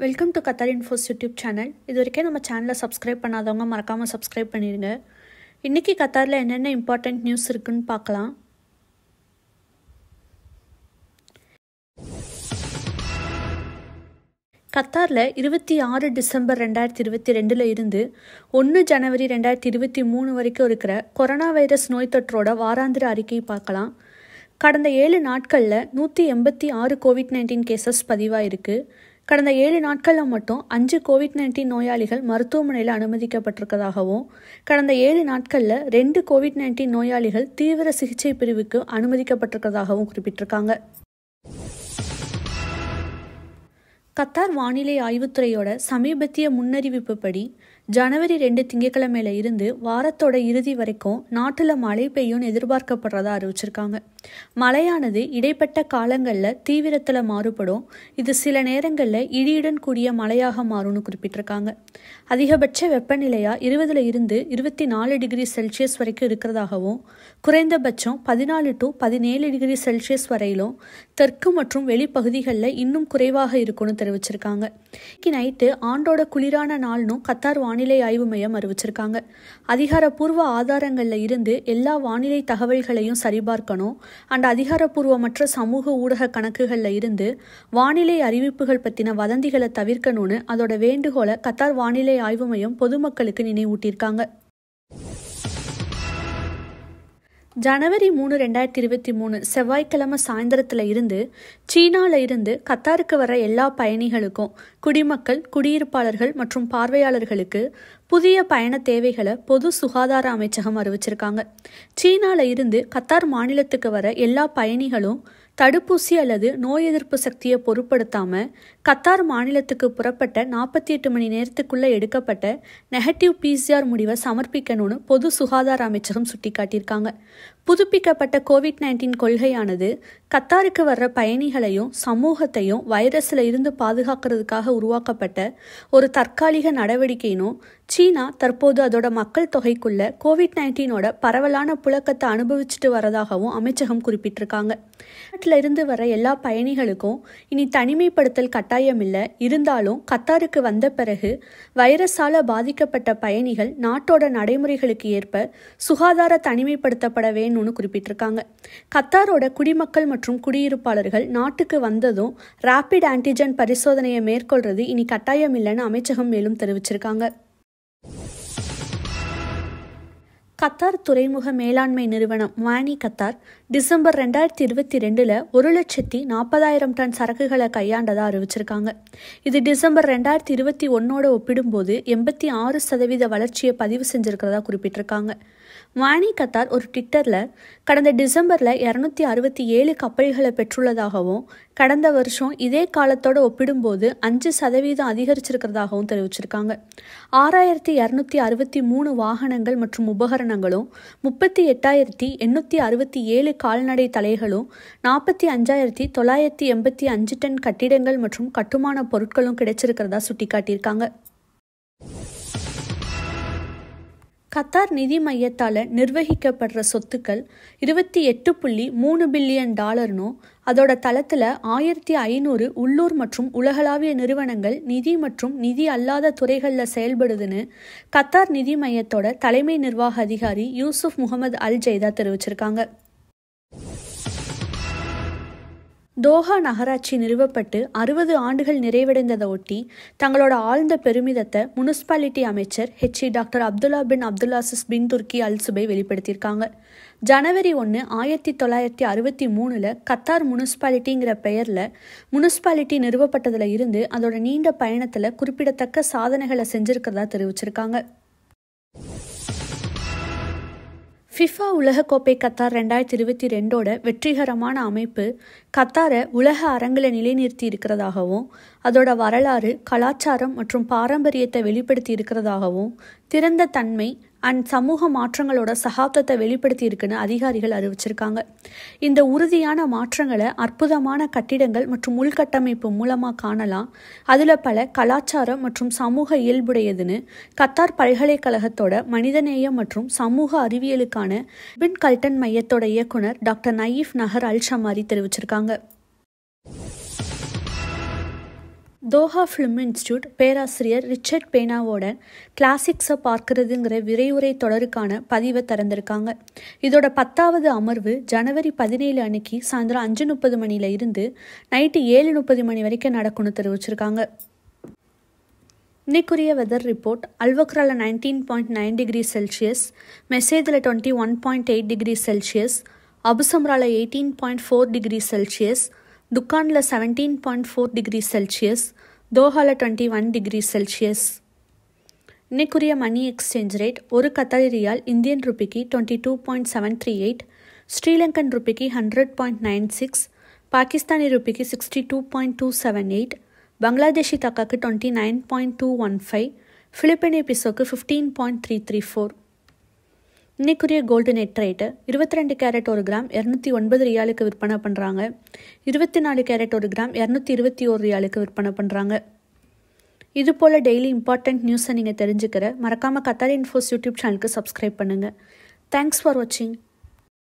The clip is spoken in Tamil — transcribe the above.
welcome to Qatar infos YouTube channel இது வரைக்கும் நம்ம சேனலை சப்ஸ்கிரைப் பண்ணாதவங்க மறக்காமல் சப்ஸ்கிரைப் பண்ணிடுங்க இன்றைக்கி கத்தாரில் என்னென்ன இம்பார்ட்டண்ட் நியூஸ் இருக்குன்னு பார்க்கலாம் கத்தாரில் இருபத்தி ஆறு டிசம்பர் ரெண்டாயிரத்தி இருபத்தி ரெண்டில் இருந்து ஒன்று ஜனவரி ரெண்டாயிரத்தி இருபத்தி மூணு வரைக்கும் இருக்கிற கொரோனா வைரஸ் நோய் தொற்றோட வாராந்திர அறிக்கை பார்க்கலாம் கடந்த ஏழு நாட்களில் நூற்றி எண்பத்தி ஆறு கோவிட் நைன்டீன் கேசஸ் பதிவாயிருக்கு கடந்த ஏழு நாட்களில் மட்டும் அஞ்சு கோவிட் நைன்டீன் நோயாளிகள் மருத்துவமனையில் அனுமதிக்கப்பட்டிருக்கதாகவும் கடந்த ஏழு நாட்களில் ரெண்டு கோவிட் நைன்டீன் நோயாளிகள் தீவிர சிகிச்சை பிரிவுக்கு அனுமதிக்கப்பட்டிருக்கிறதாகவும் குறிப்பிட்டிருக்காங்க கத்தார் வானிலை ஆய்வுத்துறையோட சமீபத்திய முன்னறிவிப்புப்படி ஜனவரி ரெண்டு திங்கக்கிழமையில இருந்து வாரத்தோட இறுதி வரைக்கும் நாட்டில் மழை பெய்யும்னு எதிர்பார்க்கப்படுறதா அறிவிச்சிருக்காங்க மழையானது இடைப்பட்ட காலங்களில் தீவிரத்தில் மாறுபடும் இது சில நேரங்களில் இடியுடன் கூடிய மழையாக மாறும்னு குறிப்பிட்டிருக்காங்க அதிகபட்ச வெப்பநிலையாக இருபதுல இருந்து இருபத்தி நாலு டிகிரி செல்சியஸ் வரைக்கும் இருக்கிறதாகவும் குறைந்தபட்சம் பதினாலு டு பதினேழு டிகிரி செல்சியஸ் வரையிலும் தெற்கு மற்றும் வெளிப்பகுதிகளில் இன்னும் குறைவாக இருக்கும்னு தெரிவிச்சிருக்காங்க இன்னைக்கு நைட்டு ஆண்டோட குளிரான நாள்னும் கத்தார் வானிலை ஆய்வு மையம் அறிவிச்சிருக்காங்க அதிகாரப்பூர்வ ஆதாரங்களில் இருந்து எல்லா வானிலை தகவல்களையும் சரிபார்க்கணும் அண்ட் அதிகாரப்பூர்வமற்ற சமூக ஊடக கணக்குகளில் இருந்து வானிலை அறிவிப்புகள் பற்றின வதந்திகளை தவிர்க்கணும்னு அதோட வேண்டுகோளை கத்தார் வானிலை ஆய்வு மையம் பொதுமக்களுக்கு நினைவூட்டியிருக்காங்க ஜனவரி மூணு ரெண்டாயிரத்தி இருபத்தி மூணு செவ்வாய்க்கிழமை சாயந்தரத்தில் இருந்து சீனாவில் இருந்து கத்தாருக்கு வர எல்லா பயணிகளுக்கும் குடிமக்கள் குடியிருப்பாளர்கள் மற்றும் பார்வையாளர்களுக்கு புதிய பயண தேவைகளை பொது சுகாதார அமைச்சகம் அறிவிச்சிருக்காங்க சீனாவில் இருந்து கத்தார் மாநிலத்துக்கு வர எல்லா பயணிகளும் தடுப்பூசி அல்லது நோய் எதிர்ப்பு சக்தியை பொருட்படுத்தாம கத்தார் மாநிலத்துக்கு புறப்பட்ட நாற்பத்தி எட்டு மணி நேரத்துக்குள்ள எடுக்கப்பட்ட நெகட்டிவ் பிசிஆர் முடிவை சமர்ப்பிக்கணும்னு பொது சுகாதார அமைச்சகம் சுட்டிக்காட்டியிருக்காங்க புதுப்பிக்கப்பட்ட கோவிட் நைன்டீன் கொள்கையானது கத்தாருக்கு வர்ற பயணிகளையும் சமூகத்தையும் வைரஸில் இருந்து பாதுகாக்கிறதுக்காக உருவாக்கப்பட்ட ஒரு தற்காலிக நடவடிக்கைனும் சீனா தற்போது அதோட மக்கள் தொகைக்குள்ள கோவிட் நைன்டீனோட பரவலான புழக்கத்தை அனுபவிச்சுட்டு வரதாகவும் அமைச்சகம் குறிப்பிட்டிருக்காங்க நாட்டில் இருந்து வர எல்லா பயணிகளுக்கும் இனி தனிமைப்படுத்தல் கட்டாயம் இல்லை இருந்தாலும் கத்தாருக்கு வந்த பிறகு வைரஸால பாதிக்கப்பட்ட பயணிகள் நாட்டோட நடைமுறைகளுக்கு ஏற்ப சுகாதார தனிமைப்படுத்தப்பட வேணும்னு குறிப்பிட்டிருக்காங்க கத்தாரோட குடிமக்கள் மற்றும் குடியிருப்பாளர்கள் நாட்டுக்கு வந்ததும் ரேபிட் ஆன்டிஜன் பரிசோதனையை மேற்கொள்றது இனி கட்டாயம் இல்லைன்னு அமைச்சகம் மேலும் தெரிவிச்சிருக்காங்க கத்தார் துறைமுக மேலாண்மை நிறுவனம் வானி கத்தார் டிசம்பர் ரெண்டாயிரத்தி இருபத்தி ரெண்டில் ஒரு லட்சத்தி நாற்பதாயிரம் டன் சரக்குகளை கையாண்டதாக அறிவிச்சிருக்காங்க இது டிசம்பர் ரெண்டாயிரத்தி இருபத்தி ஒன்னோட ஒப்பிடும்போது எண்பத்தி ஆறு சதவீத வளர்ச்சியை பதிவு செஞ்சிருக்கிறதா குறிப்பிட்டிருக்காங்க வானி கத்தார் ஒரு ட்விட்டரில் கடந்த டிசம்பரில் இரநூத்தி அறுபத்தி ஏழு கப்பல்களை பெற்றுள்ளதாகவும் கடந்த வருஷம் இதே காலத்தோட ஒப்பிடும்போது அஞ்சு சதவீதம் அதிகரிச்சிருக்கிறதாகவும் தெரிவிச்சிருக்காங்க ஆறாயிரத்தி இரநூத்தி அறுபத்தி மூணு வாகனங்கள் மற்றும் உபகரணங்களும் முப்பத்தி எட்டாயிரத்தி எண்ணூற்றி அறுபத்தி ஏழு கால்நடை தலைகளும் நாற்பத்தி அஞ்சாயிரத்தி தொள்ளாயிரத்தி எண்பத்தி அஞ்சு டன் கட்டிடங்கள் மற்றும் கட்டுமான பொருட்களும் கிடைச்சிருக்கிறதா சுட்டிக்காட்டியிருக்காங்க கத்தார் நிதி மையத்தால் நிர்வகிக்கப்படுற சொத்துக்கள் இருபத்தி எட்டு புள்ளி மூணு பில்லியன் டாலர்னும் அதோட தளத்தில் ஆயிரத்தி ஐநூறு உள்ளூர் மற்றும் உலகளாவிய நிறுவனங்கள் நிதி மற்றும் நிதி அல்லாத துறைகளில் செயல்படுதுன்னு கத்தார் நிதி மையத்தோட தலைமை நிர்வாக அதிகாரி யூசுப் முகமது அல் ஜெய்தா தெரிவிச்சிருக்காங்க தோஹா நகராட்சி நிறுவப்பட்டு அறுபது ஆண்டுகள் நிறைவடைந்ததை ஒட்டி தங்களோட ஆழ்ந்த பெருமிதத்தை முனிசிபாலிட்டி அமைச்சர் HE doctor Abdullah bin Abdulaziz bin Turki Al Subai வெளிப்படுத்தியிருக்காங்க ஜனவரி ஒன்று ஆயிரத்தி தொள்ளாயிரத்தி அறுபத்தி மூணில் கத்தார் முனிசிபாலிட்டிங்கிற பெயரில் முனிசிபாலிட்டி நிறுவப்பட்டதில் இருந்து அதோட நீண்ட பயணத்தில் குறிப்பிடத்தக்க சாதனைகளை செஞ்சிருக்கிறதா தெரிவிச்சிருக்காங்க ஃபிஃபா உலகக்கோப்பை கத்தார் ரெண்டாயிரத்தி இருபத்தி ரெண்டோட வெற்றிகரமான அமைப்பு கத்தாரை உலக அரங்கில் நிலைநிறுத்தி இருக்கிறதாகவும் அதோட வரலாறு கலாச்சாரம் மற்றும் பாரம்பரியத்தை வெளிப்படுத்தி இருக்கிறதாகவும் திறந்த தன்மை அண்ட் சமூக மாற்றங்களோட சகாப்தத்தை வெளிப்படுத்தி இருக்குன்னு அதிகாரிகள் அறிவிச்சிருக்காங்க இந்த உறுதியான மாற்றங்களை அற்புதமான கட்டிடங்கள் மற்றும் உள்கட்டமைப்பு மூலமாக காணலாம் அதில் பல கலாச்சாரம் மற்றும் சமூக இயல்புடையதுன்னு கத்தார் பல்கலைக்கழகத்தோட மனிதநேயம் மற்றும் சமூக அறிவியலுக்கான பின் கல்டன் மையத்தோட இயக்குனர் டாக்டர் நயீஃப் நகர் அல் ஷமாரி தெரிவிச்சிருக்காங்க தோஹா ஃபிலிம் இன்ஸ்டியூட் பேராசிரியர் ரிச்சர்ட் பேனாவோட கிளாசிக்ஸை பார்க்கறதுங்கிற விரைவுரை தொடருக்கான பதிவை திறந்திருக்காங்க இதோட பத்தாவது அமர்வு ஜனவரி பதினேழு அன்னைக்கு சாயந்தரம் அஞ்சு முப்பது மணியில இருந்து நைட்டு ஏழு முப்பது மணி வரைக்கும் நடக்கும்னு தெரிவிச்சிருக்காங்க இன்னைக்குரிய வெதர் ரிப்போர்ட் அல்வக்ரால nineteen point nine degree Celsius மெசேஜில் twenty one point eight degree Celsius அபுசம்ரால eighteen point four degree Celsius துக்கானில் seventeen point four degree Celsius தோஹாவில் டுவெண்ட்டி ஒன் டிகிரி செல்சியஸ் இன்னைக்குரிய மணி எக்ஸ்சேஞ்ச் ரேட் ஒரு கத்தாரி ரியால் இந்தியன் ருபிக்கு twenty two point seven three eight Sri Lankan ருபிக்கு hundred point nine six Pakistani ருபிக்கு sixty two point two seven eight Bangladeshi தக்காக்கு twenty nine point two one five Philippine பிசோக்கு fifteen point three three four இன்னைக்குரிய கோல்டு நெட் ரேட்டு இருபத்தி ரெண்டு கேரட் ஒரு கிராம் இரநூத்தி ஒன்பது ரியாலுக்கு விற்பனை பண்ணுறாங்க இருபத்தி நாலு கேரட் ஒரு கிராம் இரநூத்தி இருபத்தி ஒரு ரியாலுக்கு விற்பனை பண்ணுறாங்க இது போல் டெய்லி இம்பார்ட்டண்ட் நியூஸை நீங்கள் தெரிஞ்சுக்கிற மறக்காமல் கத்தார் இன்ஃபோஸ் யூடியூப் சேனலுக்கு சப்ஸ்கிரைப் பண்ணுங்கள் தேங்க்ஸ் ஃபார் வாட்சிங்